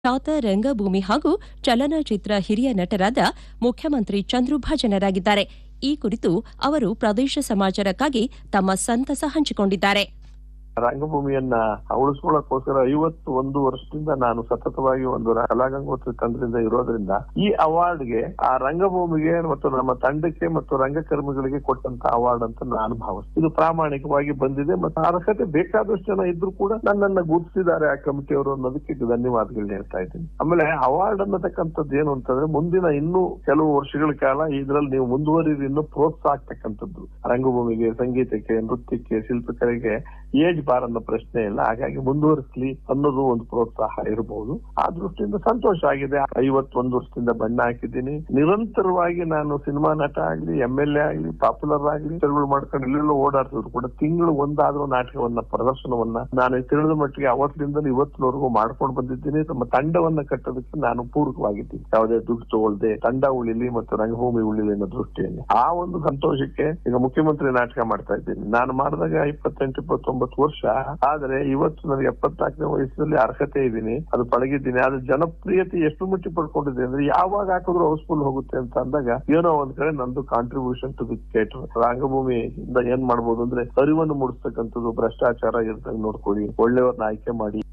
ಖ್ಯಾತ ರಂಗಭೂಮಿ ಹಾಗೂ ಚಲನಚಿತ್ರ ಹಿರಿಯ ನಟರಾದ ಮುಖ್ಯಮಂತ್ರಿ ಚಂದ್ರು ಭಾಜನರಾಗಿದ್ದಾರೆ ಈ ಕುರಿತು ಅವರು ಪ್ರದೇಶ ಸಮಾಚಾರಕ್ಕಾಗಿ ತಮ್ಮ ಸಂತಸ ಹಂಚಿಕೊಂಡಿದ್ದಾರೆ ರಂಗಭೂಮಿಯನ್ನ ಉಳಿಸ್ಕೊಳ್ಳೋಕೋಸ್ಕರ ಐವತ್ತು ಒಂದು ವರ್ಷದಿಂದ ನಾನು ಸತತವಾಗಿ ಒಂದು ರ- ಕಲಾಗಂಗೋತ್ಸವ ತಂಡದಿಂದ ಇರೋದ್ರಿಂದ ಈ ಅವಾರ್ಡ್ಗೆ ಆ ರಂಗಭೂಮಿಗೆ ಮತ್ತು ನಮ್ಮ ತಂಡಕ್ಕೆ ಮತ್ತು ರಂಗಕರ್ಮಿಗಳಿಗೆ ಕೊಟ್ಟಂತ ಅವಾರ್ಡ್ ಅಂತ ನಾನು ಭಾವಿಸ್ತೀನಿ ಇದು ಪ್ರಾಮಾಣಿಕವಾಗಿ ಬಂದಿದೆ ಮತ್ತು ಅರ್ಹತೆ ಬೇಕಾದಷ್ಟು ಜನ ಇದ್ರು ಕೂಡ ನನ್ನನ್ನ ಗುರುತಿಸಿದ್ದಾರೆ ಆ ಕಮಿಟಿಯವರು ಅನ್ನೋದಕ್ಕೆ ಧನ್ಯವಾದಗಳನ್ನ ಹೇಳ್ತಾ ಇದ್ದೀನಿ ಆಮೇಲೆ ಅವಾರ್ಡ್ ಅನ್ನತಕ್ಕಂಥದ್ದು ಏನು ಅಂತಂದ್ರೆ ಮುಂದಿನ ಇನ್ನೂ ಕೆಲವು ವರ್ಷಗಳ ಕಾಲ ಇದ್ರಲ್ಲಿ ನೀವು ಮುಂದುವರಿದು ಇನ್ನೂ ಪ್ರೋತ್ಸಾಹ ಆಗ್ತಕ್ಕಂಥದ್ದು ರಂಗಭೂಮಿಗೆ ಸಂಗೀತಕ್ಕೆ ನೃತ್ಯಕ್ಕೆ ಶಿಲ್ಪಕಲೆಗೆ ಏಜ್ ಬಾರ್ ಅನ್ನೋ ಪ್ರಶ್ನೆ ಇಲ್ಲ ಹಾಗಾಗಿ ಮುಂದುವರಿಸಲಿ ಅನ್ನೋದು ಒಂದು ಪ್ರೋತ್ಸಾಹ ಇರಬಹುದು ಆ ದೃಷ್ಟಿಯಿಂದ ಸಂತೋಷ ಆಗಿದೆ ಐವತ್ತೊಂದು ವರ್ಷದಿಂದ ಬಣ್ಣ ಹಾಕಿದ್ದೀನಿ ನಿರಂತರವಾಗಿ ನಾನು ಸಿನಿಮಾ ನಟ ಆಗ್ಲಿ ಎಂ ಎಲ್ ಎ ಆಗ್ಲಿ ಪಾಪ್ಯುಲರ್ ಆಗ್ಲಿ ಚಳುವಳಿ ಮಾಡ್ಕೊಂಡು ಎಲ್ಲೆಲ್ಲೋ ಓಡಾಡ್ತಿದ್ರು ಕೂಡ ತಿಂಗಳು ಒಂದಾದ್ರೂ ನಾಟಕವನ್ನ ಪ್ರದರ್ಶನವನ್ನ ನಾನು ತಿಳಿದ ಮಟ್ಟಿಗೆ ಅವತ್ತಿನಿಂದ ಇವತ್ತಿನವರೆಗೂ ಮಾಡ್ಕೊಂಡು ಬಂದಿದ್ದೀನಿ ನಮ್ಮ ತಂಡವನ್ನ ಕಟ್ಟೋದಕ್ಕೆ ನಾನು ಪೂರಕವಾಗಿದ್ದೀನಿ ಯಾವುದೇ ದುಡ್ಡು ತಗೊಳ್ದೆ ತಂಡ ಉಳಿಲಿ ಮತ್ತು ರಂಗಭೂಮಿ ಉಳಿಲಿ ಅನ್ನೋ ದೃಷ್ಟಿಯಲ್ಲಿ ಆ ಒಂದು ಸಂತೋಷಕ್ಕೆ ಈಗ ಮುಖ್ಯಮಂತ್ರಿ ನಾಟಕ ಮಾಡ್ತಾ ಇದ್ದೀನಿ ನಾನು ಮಾಡಿದಾಗ ಇಪ್ಪತ್ತೆಂಟು ಇಪ್ಪತ್ತೊಂಬತ್ತು ವರ್ಷ ಆದ್ರೆ ಇವತ್ತು ನನಗೆ ಎಪ್ಪತ್ನಾಲ್ಕನೇ ವಯಸ್ಸಲ್ಲಿ ಅರ್ಹತೆ ಇದ್ದೀನಿ ಅದು ಪಳಗಿದ್ದೀನಿ ಆದ್ರೆ ಜನಪ್ರಿಯತೆ ಎಷ್ಟು ಮಟ್ಟಿಗೆ ಪಡ್ಕೊಂಡಿದೆ ಅಂದ್ರೆ ಯಾವಾಗ ಹಾಕಿದ್ರು ಹೌಸ್ಫುಲ್ ಹೋಗುತ್ತೆ ಅಂತ ಅಂದಾಗ ಏನೋ ಒಂದ್ ಕಡೆ ನಂದು ಕಾಂಟ್ರಿಬ್ಯೂಷನ್ ಟು ದಿ ಥಿಯೇಟರ್ ರಂಗಭೂಮಿಯಿಂದ ಏನ್ ಮಾಡ್ಬೋದು ಅಂದ್ರೆ ಅರಿವನ್ನು ಮೂಡಿಸ್ತಕ್ಕಂಥದ್ದು ಭ್ರಷ್ಟಾಚಾರ ಇರ್ತಂಗ್ ನೋಡ್ಕೊಳ್ಳಿ ಒಳ್ಳೆಯವ್ರನ್ನ ಆಯ್ಕೆ ಮಾಡಿ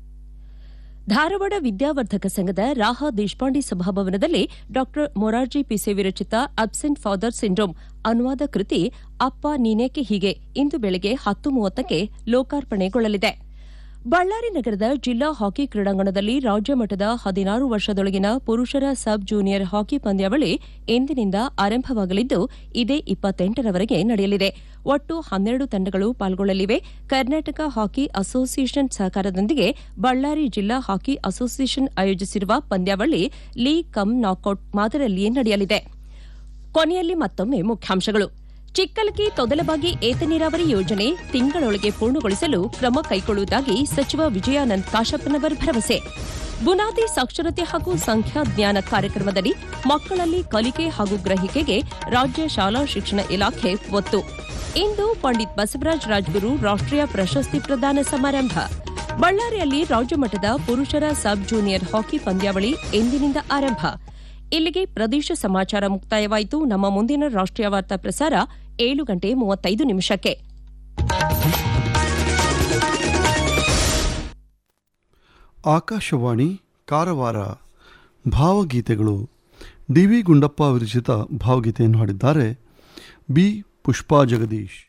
ಧಾರವಾಡ ವಿದ್ಯಾವರ್ಧಕ ಸಂಘದ ರಾಹ ದೇಶಪಾಂಡೆ ಸಭಾಭವನದಲ್ಲಿ ಡಾ ಮೊರಾರ್ಜಿ ಪಿಸೆ ವಿರಚಿತ ಅಬ್ಸೆಂಟ್ ಫಾದರ್ ಸಿಂಡ್ರೋಮ್ ಅನುವಾದ ಕೃತಿ ಅಪ್ಪ ನೀನೇಕೆ ಹೀಗೆ ಇಂದು ಬೆಳಗ್ಗೆ ಹತ್ತು ಮೂವತ್ತಕ್ಕೆ ಲೋಕಾರ್ಪಣೆಗೊಳ್ಳಲಿದೆ ಬಳ್ಳಾರಿ ನಗರದ ಜಿಲ್ಲಾ ಹಾಕಿ ಕ್ರೀಡಾಂಗಣದಲ್ಲಿ ರಾಜ್ಯ ಮಟ್ಟದ ಹದಿನಾರು ವರ್ಷದೊಳಗಿನ ಪುರುಷರ ಸಬ್ ಜೂನಿಯರ್ ಹಾಕಿ ಪಂದ್ಯಾವಳಿ ಇಂದಿನಿಂದ ಆರಂಭವಾಗಲಿದ್ದು ಇದೇ ಇಪ್ಪತ್ತೆಂಟರವರೆಗೆ ನಡೆಯಲಿದೆ ಒಟ್ಟು ಹನ್ನೆರಡು ತಂಡಗಳು ಪಾಲ್ಗೊಳ್ಳಲಿವೆ ಕರ್ನಾಟಕ ಹಾಕಿ ಅಸೋಸಿಯೇಷನ್ ಸಹಕಾರದೊಂದಿಗೆ ಬಳ್ಳಾರಿ ಜಿಲ್ಲಾ ಹಾಕಿ ಅಸೋಸಿಯೇಷನ್ ಆಯೋಜಿಸಿರುವ ಪಂದ್ಯಾವಳಿ ಲೀಗ್ ಕಮ್ ನಾಕೌಟ್ ಮಾದರಿಯಲ್ಲಿಯೇ ನಡೆಯಲಿದೆ ಕೊನೆಯಲ್ಲಿ ಮತ್ತೊಮ್ಮೆ ಮುಖ್ಯಾಂಶಗಳು ಚಿಕ್ಕಲಗಿ ತೊದಲಬಾಗಿ ಏತ ನೀರಾವರಿ ಯೋಜನೆ ತಿಂಗಳೊಳಗೆ ಪೂರ್ಣಗೊಳಿಸಲು ಕ್ರಮ ಕೈಗೊಳ್ಳುವುದಾಗಿ ಸಚಿವ ವಿಜಯಾನಂದ್ ಕಾಶಪ್ಪನವರ್ ಭರವಸೆ ಬುನಾದಿ ಸಾಕ್ಷರತೆ ಹಾಗೂ ಸಂಖ್ಯಾಜ್ಞಾನ ಕಾರ್ಯಕ್ರಮದಡಿ ಮಕ್ಕಳಲ್ಲಿ ಕಲಿಕೆ ಹಾಗೂ ಗ್ರಹಿಕೆಗೆ ರಾಜ್ಯ ಶಾಲಾ ಶಿಕ್ಷಣ ಇಲಾಖೆ ಒತ್ತು ಇಂದು ಪಂಡಿತ್ ಬಸವರಾಜ ರಾಜ್ಗುರು ರಾಷ್ಟೀಯ ಪ್ರಶಸ್ತಿ ಪ್ರದಾನ ಸಮಾರಂಭ ಬಳ್ಳಾರಿಯಲ್ಲಿ ರಾಜ್ಯಮಟ್ಟದ ಪುರುಷರ ಸಬ್ ಜೂನಿಯರ್ ಹಾಕಿ ಪಂದ್ಯಾವಳಿ ಎಂದಿನಿಂದ ಆರಂಭ ಇಲ್ಲಿಗೆ ಪ್ರದೇಶ ಸಮಾಚಾರ ಮುಕ್ತಾಯವಾಯಿತು ನಮ್ಮ ಮುಂದಿನ ರಾಷ್ಟೀಯ ವಾರ್ತಾ ಪ್ರಸಾರ ಏಳು ಗಂಟೆ ಮೂವತ್ತೈದು ನಿಮಿಷಕ್ಕೆ ಆಕಾಶವಾಣಿ ಕಾರವಾರ ಭಾವಗೀತೆಗಳು ಡಿ ವಿ ಗುಂಡಪ್ಪ ವಿರಚಿತ ಭಾವಗೀತೆಯನ್ನು ಹಾಡಿದ್ದಾರೆ ಬಿ ಪುಷ್ಪಾ ಜಗದೀಶ್